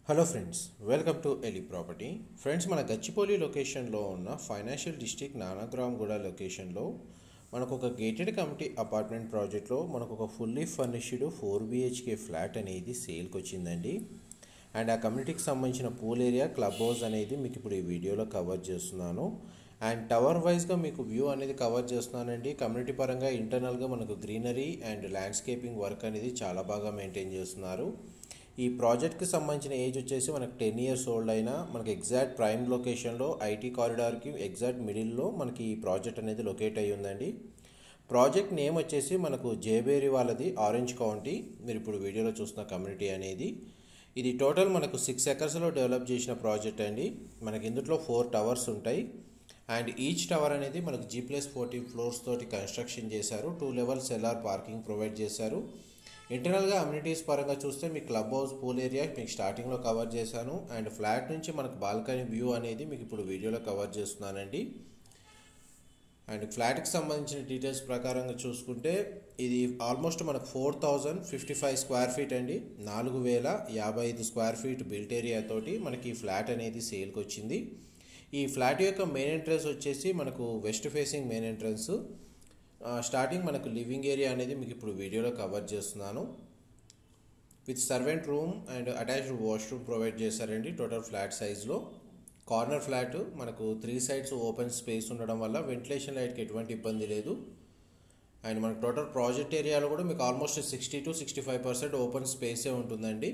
hello friends welcome to ఎలి property friends మన గచ్చిపోలి లొకేషన్లో ఉన్న ఫైనాన్షియల్ డిస్ట్రిక్ట్ నానగ్రామ్గూడ లొకేషన్లో మనకు ఒక గేటెడ్ కమిటీ అపార్ట్మెంట్ ప్రాజెక్ట్లో మనకు ఒక fully furnished four BHK flat అనేది సేల్కి వచ్చిందండి అండ్ ఆ కమ్యూనిటీకి సంబంధించిన పూల్ ఏరియా క్లబ్ హౌస్ అనేది మీకు ఇప్పుడు ఈ వీడియోలో కవర్ చేస్తున్నాను అండ్ టవర్ వైజ్గా మీకు వ్యూ అనేది కవర్ చేస్తున్నానండి కమ్యూనిటీ పరంగా ఇంటర్నల్గా మనకు గ్రీనరీ అండ్ ల్యాండ్స్కేపింగ్ వర్క్ అనేది చాలా బాగా మెయింటైన్ చేస్తున్నారు ఈ ప్రాజెక్ట్కి సంబంధించిన ఏజ్ వచ్చేసి మనకు టెన్ ఇయర్స్ ఓల్డ్ అయినా మనకి ఎగ్జాక్ట్ ప్రైమ్ లొకేషన్లో ఐటీ కారిడార్కి ఎగ్జాక్ట్ మిడిల్లో మనకి ఈ ప్రాజెక్ట్ అనేది లొకేట్ అయ్యి ఉందండి ప్రాజెక్ట్ నేమ్ వచ్చేసి మనకు జేబేరి వాళ్ళది ఆరెంజ్ కౌంటీ మీరు ఇప్పుడు వీడియోలో చూస్తున్న కమ్యూనిటీ అనేది ఇది టోటల్ మనకు సిక్స్ ఎకర్స్లో డెవలప్ చేసిన ప్రాజెక్ట్ అండి మనకి ఇందులో ఫోర్ టవర్స్ ఉంటాయి అండ్ ఈచ్ టవర్ అనేది మనకు జీ ప్లస్ ఫోర్టీ ఫ్లోర్స్ తోటి కన్స్ట్రక్షన్ చేశారు టూ లెవెల్స్ ఎల్ఆర్ పార్కింగ్ ప్రొవైడ్ చేశారు ఇంటర్నల్గా అమ్యూనిటీస్ పరంగా చూస్తే మీ క్లబ్ హౌస్ పూల్ ఏరియా మీకు స్టార్టింగ్లో కవర్ చేశాను అండ్ ఫ్లాట్ నుంచి మనకు బాల్కనీ వ్యూ అనేది మీకు ఇప్పుడు వీడియోలో కవర్ చేస్తున్నానండి అండ్ ఫ్లాట్కి సంబంధించిన డీటెయిల్స్ ప్రకారంగా చూసుకుంటే ఇది ఆల్మోస్ట్ మనకు four thousand fifty five square feet అండి నాలుగు వేల యాభై ఐదు స్క్వేర్ ఫీట్ బిల్ట్ ఏరియా తోటి మనకి ఈ ఫ్లాట్ అనేది సేల్కి వచ్చింది ఈ ఫ్లాట్ యొక్క మెయిన్ ఎంట్రన్స్ వచ్చేసి మనకు west facing main entrance starting మనకు లివింగ్ ఏరియా అనేది మీకు ఇప్పుడు వీడియోలో కవర్ చేస్తున్నాను with servant room and attached washroom provide చేశారండి టోటల్ ఫ్లాట్ సైజ్లో కార్నర్ ఫ్లాట్ మనకు త్రీ సైడ్స్ ఓపెన్ స్పేస్ ఉండడం వల్ల వెంటిలేషన్ లైట్కి ఎటువంటి ఇబ్బంది లేదు అండ్ మనకు టోటల్ ప్రాజెక్ట్ ఏరియాలో కూడా మీకు almost sixty to sixty five percent open స్పేసే ఉంటుందండి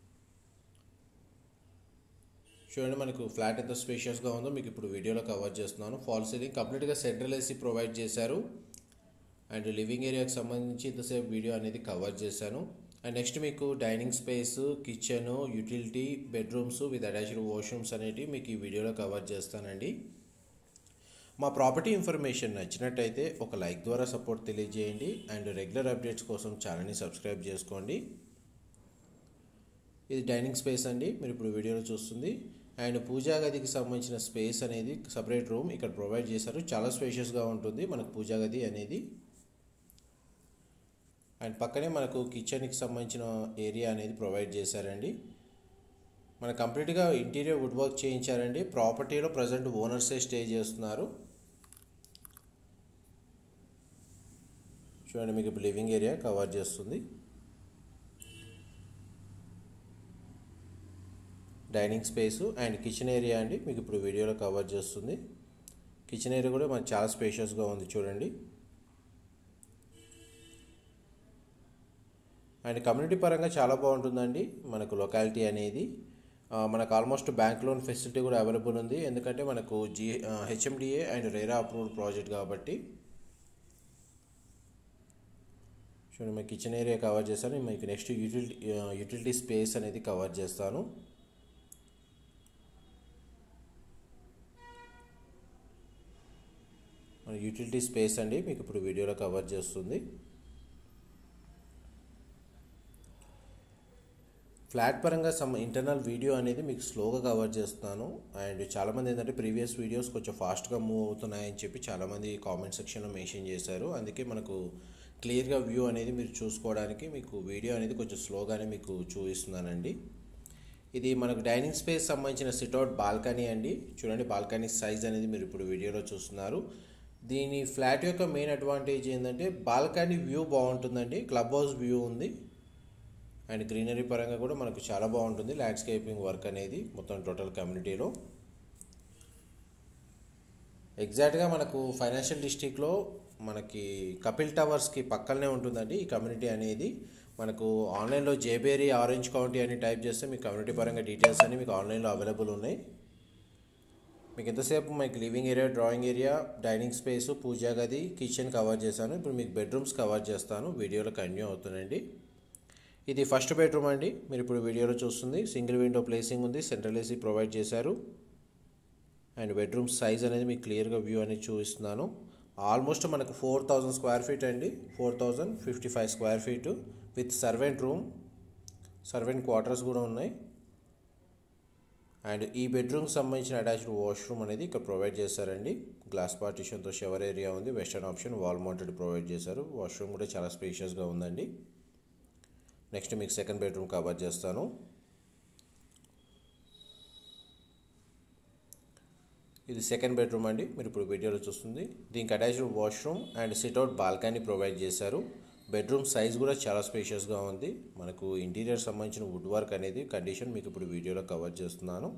చూడండి మనకు ఫ్లాట్ ఎంత స్పేషియస్గా ఉందో మీకు ఇప్పుడు వీడియోలో కవర్ చేస్తున్నాను ఫాల్ సీలింగ్ కంప్లీట్గా సెంట్రల్ ఏసీ ప్రొవైడ్ చేశారు అండ్ లివింగ్ ఏరియాకి సంబంధించి ఇంతసేపు వీడియో అనేది కవర్ చేశాను అండ్ నెక్స్ట్ మీకు dining space kitchen utility bedrooms with attached washrooms అనేటివి మీకు ఈ వీడియోలో కవర్ చేస్తానండి మా ప్రాపర్టీ ఇన్ఫర్మేషన్ నచ్చినట్టయితే ఒక లైక్ ద్వారా సపోర్ట్ తెలియజేయండి అండ్ రెగ్యులర్ అప్డేట్స్ కోసం ఛానల్ని సబ్స్క్రైబ్ చేసుకోండి ఇది డైనింగ్ స్పేస్ అండి మీరు ఇప్పుడు వీడియోలో చూస్తుంది అండ్ పూజా గదికి సంబంధించిన స్పేస్ అనేది సపరేట్ రూమ్ ఇక్కడ ప్రొవైడ్ చేశారు చాలా స్పేషియస్గా ఉంటుంది మనకు పూజా గది అనేది అండ్ పక్కనే మనకు కిచెన్కి సంబంధించిన ఏరియా అనేది ప్రొవైడ్ చేశారండి మన కంప్లీట్గా ఇంటీరియర్ వుడ్ వర్క్ చేయించారండి ప్రాపర్టీలో ప్రజెంట్ ఓనర్సే స్టే చేస్తున్నారు చూడండి మీకు ఇప్పుడు లివింగ్ ఏరియా కవర్ చేస్తుంది dining space and kitchen area అండి మీకు ఇప్పుడు వీడియోలో కవర్ చేస్తుంది కిచెన్ ఏరియా కూడా మనకు చాలా స్పేషియస్గా ఉంది చూడండి అండ్ కమ్యూనిటీ పరంగా చాలా బాగుంటుందండి మనకు లొకాలిటీ అనేది మనకు ఆల్మోస్ట్ బ్యాంక్ లోన్ ఫెసిలిటీ కూడా అవైలబుల్ ఉంది ఎందుకంటే మనకు G HMDA and RERA approved project కాబట్టి చూడండి మీకు కిచెన్ ఏరియా కవర్ చేస్తాను మీకు నెక్స్ట్ యూటిలిటీ యూటిలిటీ స్పేస్ అనేది కవర్ చేస్తాను యూటిలిటీ స్పేస్ అండి మీకు ఇప్పుడు వీడియోలో కవర్ చేస్తుంది ఫ్లాట్ పరంగా సమ్ ఇంటర్నల్ వీడియో అనేది మీకు స్లోగా కవర్ చేస్తున్నాను అండ్ చాలామంది ఏంటంటే ప్రీవియస్ వీడియోస్ కొంచెం ఫాస్ట్గా మూవ్ అవుతున్నాయని చెప్పి చాలామంది కామెంట్ సెక్షన్లో మెన్షన్ చేశారు అందుకే మనకు క్లియర్గా వ్యూ అనేది మీరు చూసుకోవడానికి మీకు వీడియో అనేది కొంచెం స్లోగానే మీకు చూపిస్తున్నానండి ఇది మనకు డైనింగ్ స్పేస్ సంబంధించిన సిట్అవుట్ బాల్కనీ అండి చూడండి బాల్కనీ సైజ్ అనేది మీరు ఇప్పుడు వీడియోలో చూస్తున్నారు దీని ఫ్లాట్ యొక్క మెయిన్ అడ్వాంటేజ్ ఏంటంటే బాల్కనీ వ్యూ బాగుంటుందండి క్లబ్ హౌస్ వ్యూ ఉంది అండ్ గ్రీనరీ పరంగా కూడా మనకు చాలా బాగుంటుంది ల్యాండ్స్కేపింగ్ వర్క్ అనేది మొత్తం టోటల్ కమ్యూనిటీలో ఎగ్జాక్ట్గా మనకు ఫైనాన్షియల్ డిస్ట్రిక్ట్లో మనకి కపిల్ టవర్స్కి పక్కనే ఉంటుందండి ఈ కమ్యూనిటీ అనేది మనకు ఆన్లైన్లో జేబేరీ ఆరెంజ్ కౌంటీ అని టైప్ చేస్తే మీకు కమ్యూనిటీ పరంగా డీటెయిల్స్ అన్ని మీకు ఆన్లైన్లో అవైలబుల్ ఉన్నాయి మీకు ఎంతసేపు మీకు living area drawing area dining space పూజా గది కిచెన్ కవర్ చేశాను ఇప్పుడు మీకు బెడ్రూమ్స్ కవర్ చేస్తాను వీడియోలో కంటిన్యూ అవుతుందండి ఇది ఫస్ట్ బెడ్రూమ్ అండి మీరు ఇప్పుడు వీడియోలో చూస్తుంది సింగిల్ విండో ప్లేసింగ్ ఉంది సెంట్రల్ ఏసీ ప్రొవైడ్ చేశారు అండ్ బెడ్రూమ్ సైజ్ అనేది మీకు క్లియర్గా వ్యూ అనేది చూపిస్తున్నాను ఆల్మోస్ట్ మనకు ఫోర్ థౌజండ్ స్క్వేర్ ఫీట్ అండి four thousand fifty five square feet with servant room servant quarters కూడా ఉన్నాయి అండ్ ఈ బెడ్రూమ్కి సంబంధించిన అటాచ్డ్ వాష్రూమ్ అనేది ఇక్కడ ప్రొవైడ్ చేశారండి గ్లాస్ పార్టిషన్తో షవర్ ఏరియా ఉంది western option wall mounted provide చేశారు వాష్రూమ్ కూడా చాలా స్పేషియస్గా ఉందండి నెక్స్ట్ మీకు సెకండ్ బెడ్రూమ్ కవర్ చేస్తాను ఇది సెకండ్ బెడ్రూమ్ అండి మీరు ఇప్పుడు వీడియోలో చూస్తుంది దీనికి attached washroom and sit out balcony provide చేశారు బెడ్రూమ్ సైజ్ కూడా చాలా స్పేషియస్గా ఉంది మనకు ఇంటీరియర్ సంబంధించిన వుడ్ వర్క్ అనేది కండిషన్ మీకు ఇప్పుడు వీడియోలో కవర్ చేస్తున్నాను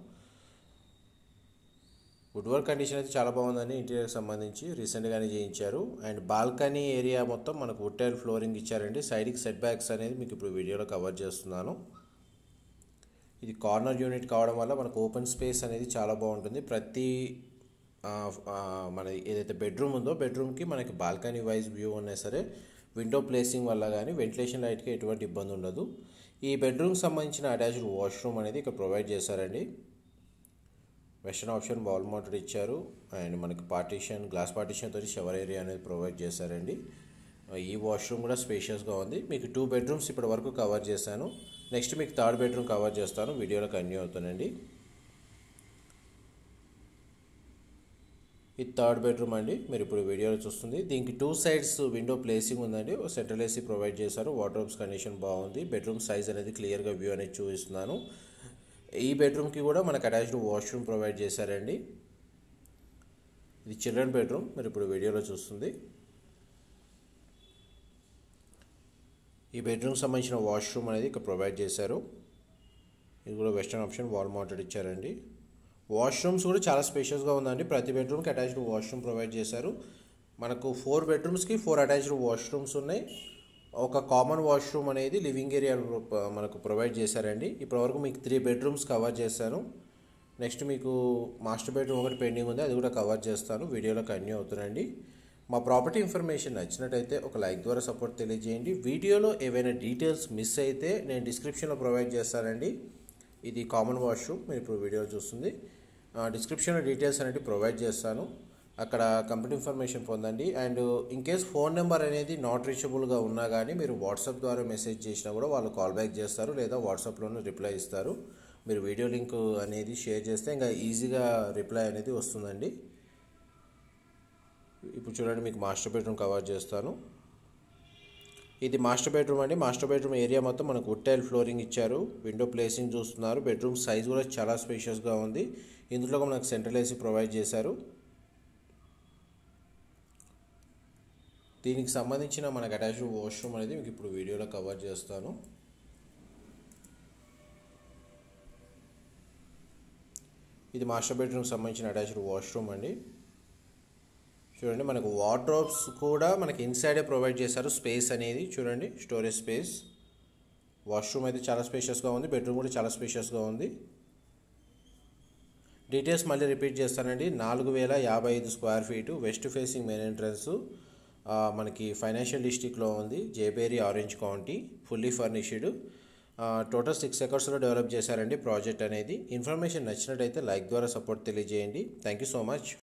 వుడ్ వర్క్ కండిషన్ అయితే చాలా బాగుందండి ఇంటీరియర్కి సంబంధించి రీసెంట్గానే చేయించారు అండ్ బాల్కనీ ఏరియా మొత్తం మనకు వుడ్ టైల్ ఫ్లోరింగ్ ఇచ్చారండి సైడ్కి సెట్ బ్యాక్స్ అనేది మీకు ఇప్పుడు వీడియోలో కవర్ చేస్తున్నాను ఇది కార్నర్ యూనిట్ కావడం వల్ల మనకు ఓపెన్ స్పేస్ అనేది చాలా బాగుంటుంది ప్రతి మన ఏదైతే బెడ్రూమ్ ఉందో బెడ్రూమ్కి మనకి బాల్కనీ వైజ్ వ్యూ ఉన్నా సరే విండో ప్లేసింగ్ వల్ల కానీ వెంటిలేషన్ లైట్కి ఎటువంటి ఇబ్బంది ఉండదు ఈ బెడ్రూమ్కి సంబంధించిన అటాచ్డ్ వాష్రూమ్ అనేది ఇక్కడ ప్రొవైడ్ చేశారండి వెస్టర్న్ ఆప్షన్ బాల్ మౌంటెడ్ ఇచ్చారు అండ్ మనకి పార్టీషన్ గ్లాస్ పార్టీషన్ తోటి షవర్ ఏరియా అనేది ప్రొవైడ్ చేశారండి ఈ వాష్రూమ్ కూడా స్పేషియస్గా ఉంది మీకు టూ బెడ్రూమ్స్ ఇప్పటి వరకు కవర్ చేశాను నెక్స్ట్ మీకు థర్డ్ బెడ్రూమ్ కవర్ చేస్తాను వీడియోలో కంటిన్యూ అవుతానండి ఇది థర్డ్ బెడ్రూమ్ అండి మీరు ఇప్పుడు వీడియోలో చూస్తుంది దీనికి టూ సైడ్స్ విండో ప్లేసింగ్ ఉందండి సెంట్రల్ ఏసీ ప్రొవైడ్ చేశారు వాటర్ కండిషన్ బాగుంది బెడ్రూమ్ సైజ్ అనేది క్లియర్గా వ్యూ అనేది చూపిస్తున్నాను ఈ బెడ్రూమ్కి కూడా మనకు అటాచ్డ్ వాష్రూమ్ ప్రొవైడ్ చేశారండి ఇది చిల్డ్రన్ బెడ్రూమ్ మీరు ఇప్పుడు వీడియోలో చూస్తుంది ఈ బెడ్రూమ్కి సంబంధించిన వాష్రూమ్ అనేది ఇక్కడ ప్రొవైడ్ చేశారు ఇది కూడా వెస్టర్న్ ఆప్షన్ వాల్ మౌంటెడ్ ఇచ్చారండి వాష్రూమ్స్ కూడా చాలా స్పేషియస్గా ఉందండి ప్రతి బెడ్రూమ్కి అటాచ్డ్ వాష్రూమ్ ప్రొవైడ్ చేశారు మనకు ఫోర్ బెడ్రూమ్స్కి ఫోర్ అటాచ్డ్ వాష్రూమ్స్ ఉన్నాయి ఒక కామన్ వాష్రూమ్ అనేది లివింగ్ ఏరియా మనకు ప్రొవైడ్ చేశారండి ఇప్పటివరకు మీకు త్రీ బెడ్రూమ్స్ కవర్ చేశాను నెక్స్ట్ మీకు మాస్టర్ బెడ్రూమ్ ఒకటి పెండింగ్ ఉంది అది కూడా కవర్ చేస్తాను వీడియోలో కంటిన్యూ అవుతుందండి మా ప్రాపర్టీ ఇన్ఫర్మేషన్ నచ్చినట్టయితే ఒక లైక్ ద్వారా సపోర్ట్ తెలియజేయండి వీడియోలో ఏవైనా డీటెయిల్స్ మిస్ అయితే నేను డిస్క్రిప్షన్లో ప్రొవైడ్ చేస్తానండి ఇది కామన్ వాష్రూమ్ మీరు ఇప్పుడు వీడియో చూస్తుంది డిస్క్రిప్షన్లో డీటెయిల్స్ అనేవి ప్రొవైడ్ చేస్తాను అక్కడ కంపెనీ ఇన్ఫర్మేషన్ పొందండి and in case phone number అనేది నాట్ రీచబుల్గా ఉన్నా కానీ మీరు వాట్సాప్ ద్వారా మెసేజ్ చేసినా కూడా వాళ్ళు కాల్ బ్యాక్ చేస్తారు లేదా వాట్సాప్లోనే రిప్లై ఇస్తారు మీరు వీడియో లింక్ అనేది షేర్ చేస్తే ఇంకా ఈజీగా రిప్లై అనేది వస్తుందండి ఇప్పుడు చూడండి మీకు మాస్టర్ బెడ్రూమ్ కవర్ చేస్తాను ఇది మాస్టర్ బెడ్రూమ్ అండి మాస్టర్ బెడ్రూమ్ ఏరియా మొత్తం మనకు వుడ్ టైల్ ఫ్లోరింగ్ ఇచ్చారు విండో ప్లేసింగ్ చూస్తున్నారు బెడ్రూమ్ సైజ్ కూడా చాలా స్పేషియస్గా ఉంది ఇందులో మనకు సెంట్రల్ ఏసీ ప్రొవైడ్ చేశారు దీనికి సంబంధించిన మనకు అటాచ్డ్ వాష్రూమ్ అనేది మీకు ఇప్పుడు వీడియోలో కవర్ చేస్తాను ఇది మాస్టర్ బెడ్రూమ్కి సంబంధించిన అటాచ్డ్ వాష్రూమ్ అండి చూడండి మనకు వార్డ్రోబ్స్ కూడా మనకి ఇన్సైడే ప్రొవైడ్ చేశారు స్పేస్ అనేది చూడండి స్టోరేజ్ స్పేస్ వాష్రూమ్ అయితే చాలా స్పేషియస్గా ఉంది బెడ్రూమ్ కూడా చాలా స్పేషియస్గా ఉంది డీటెయిల్స్ మళ్ళీ రిపీట్ చేస్తానండి నాలుగు వేల యాభై ఐదు square feet west facing main entrance మనకి ఫైనాన్షియల్ డిస్టిక్లో ఉంది జేబేరి orange county fully furnished total six ఎకర్స్లో డెవలప్ చేశారండి ప్రాజెక్ట్ అనేది ఇన్ఫర్మేషన్ నచ్చినట్టయితే లైక్ ద్వారా సపోర్ట్ తెలియజేయండి థ్యాంక్ యూ సో మచ్